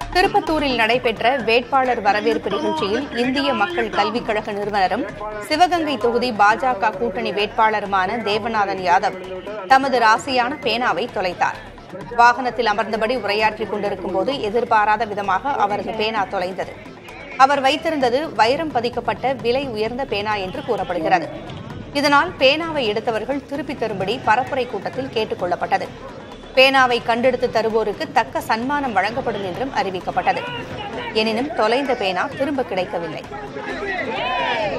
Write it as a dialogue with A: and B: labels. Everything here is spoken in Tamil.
A: திருப்பத்தூரில் நடைபெற்ற வேட்பாளர் வரவேற்பு நிகழ்ச்சியில் இந்திய மக்கள் கல்விக் கழக நிறுவனரும் சிவகங்கை தொகுதி பாஜக கூட்டணி வேட்பாளருமான தேவநாதன் யாதவ் தமது ராசியான பேனாவை தொலைத்தார் வாகனத்தில் அமர்ந்தபடி உரையாற்றிக் கொண்டிருக்கும் போது எதிர்பாராத விதமாக அவரது பேனா தொலைந்தது அவர் வைத்திருந்தது வைரம் பதிக்கப்பட்ட விலை உயர்ந்த பேனா என்று கூறப்படுகிறது இதனால் பேனாவை எடுத்தவர்கள் திருப்பித் தரும்படி பரப்புரை கூட்டத்தில் கேட்டுக் கொள்ளப்பட்டது பேனாவை கண்டெடுத்து தருவோருக்கு தக்க சன்மானம் வழங்கப்படும் என்றும் அறிவிக்கப்பட்டது எனினும் தொலைந்த பேனா திரும்ப கிடைக்கவில்லை